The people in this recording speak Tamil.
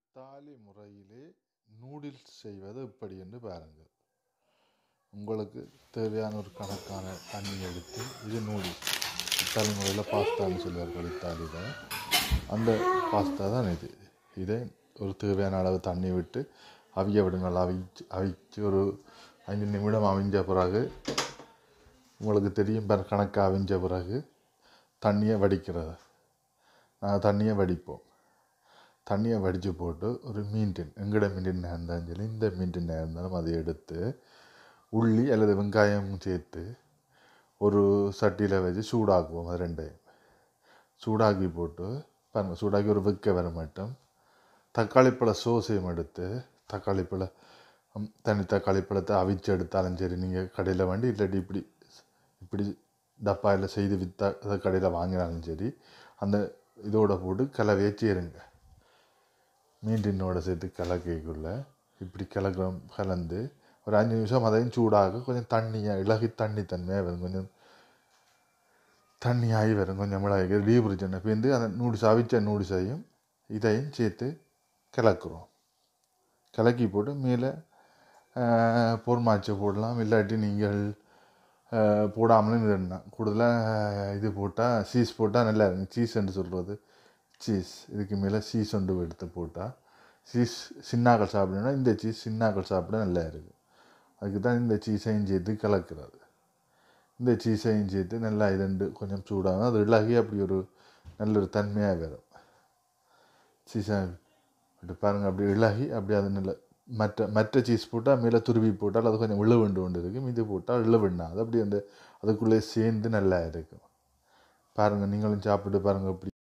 இத்தாலி முறையிலே நூடுல்ஸ் செய்வது எப்படி என்று பாருங்கள் உங்களுக்கு தேவையான ஒரு கணக்கான தண்ணி எடுத்து இது நூடுல்ஸ் இத்தாலி முறையில் பாஸ்தான்னு சொல்லுவார்கள் இத்தாலியில் அந்த பாஸ்தா தான் இது இதை ஒரு தேவையான அளவு தண்ணி விட்டு அவிய விடுங்கள் அவிச்சு அவிச்சு ஒரு ஐந்து நிமிடம் அவிஞ்ச பிறகு உங்களுக்கு தெரியும் பாரு கணக்காக அவிஞ்ச பிறகு தண்ணியை வடிக்கிறது நாங்கள் தண்ணியை வடிப்போம் தண்ணியை வடித்து போட்டு ஒரு மீன்டின் எங்கட மீன்டின் இருந்தாலும் சரி இந்த மீன்டின் இருந்தாலும் அதை எடுத்து உள்ளி அல்லது வெங்காயம் சேர்த்து ஒரு சட்டியில் வச்சு சூடாக்குவோம் அது ரெண்டையும் சூடாக்கி போட்டு பாருங்க சூடாக்கி ஒரு வெக்க வர மாட்டோம் தக்காளி பழ சோசையும் எடுத்து தக்காளி பழ ம், தனி தக்காளி பழத்தை அவிச்சு எடுத்தாலும் சரி நீங்கள் கடையில் வாங்கி இல்லாட்டி இப்படி இப்படி டப்பாயில் செய்து விற்றா அதை கடையில் வாங்கினாலும் சரி அந்த இதோட போட்டு கலவையை சேருங்க மீண்டினோட சேர்த்து கலக்கைக்குள்ள இப்படி கலக்கிறோம் கலந்து ஒரு அஞ்சு நிமிஷம் அதையும் சூடாக கொஞ்சம் தண்ணியாக இலகி தண்ணி தன்மையாக வரும் கொஞ்சம் தண்ணியாகி வரும் கொஞ்சம் மிளகாய் டீபிரிச்சனை பேர்ந்து அந்த நூடுல்ஸ் அவிச்ச நூடுல்ஸையும் இதையும் சேர்த்து கலக்குறோம் கலக்கி போட்டு மேலே பொறுமாச்சு போடலாம் இல்லாட்டி நீங்கள் ஆஹ், போடாமலும் விடலாம் கூடுதலாக இது போட்டால் சீஸ் போட்டால் நல்லா இருக்கும் சீஸ் என்று சொல்கிறது சீஸ் இதுக்கு மேலே சீஸ் ஒன்று எடுத்து போட்டால் சீஸ் சின்னாக்கள் சாப்பிடணும்னா இந்த சீஸ் சின்னாக்கள் சாப்பிட நல்லா இருக்கும் அதுக்கு தான் இந்த சீஸையும் சேர்த்து கலக்கிறது இந்த சீஸையும் சேர்த்து நல்லா இதண்டு கொஞ்சம் சூடாகும் அது இலகி அப்படி ஒரு நல்ல ஒரு தன்மையாக வரும் சீஸை அப்படி பாருங்கள் அப்படி இலகி அப்படி அது நல்ல மற்ற மற்ற சீஸ் போட்டால் மேலே துருவி போட்டால் அது கொஞ்சம் உள்ள வேண்டு கொண்டு இருக்கும் இது போட்டால் உள்ள வேண்டாம் அது அப்படி அந்த அதுக்குள்ளே சேர்ந்து நல்லா இருக்கும் பாருங்கள் நீங்களும் சாப்பிட்டு பாருங்கள் அப்படி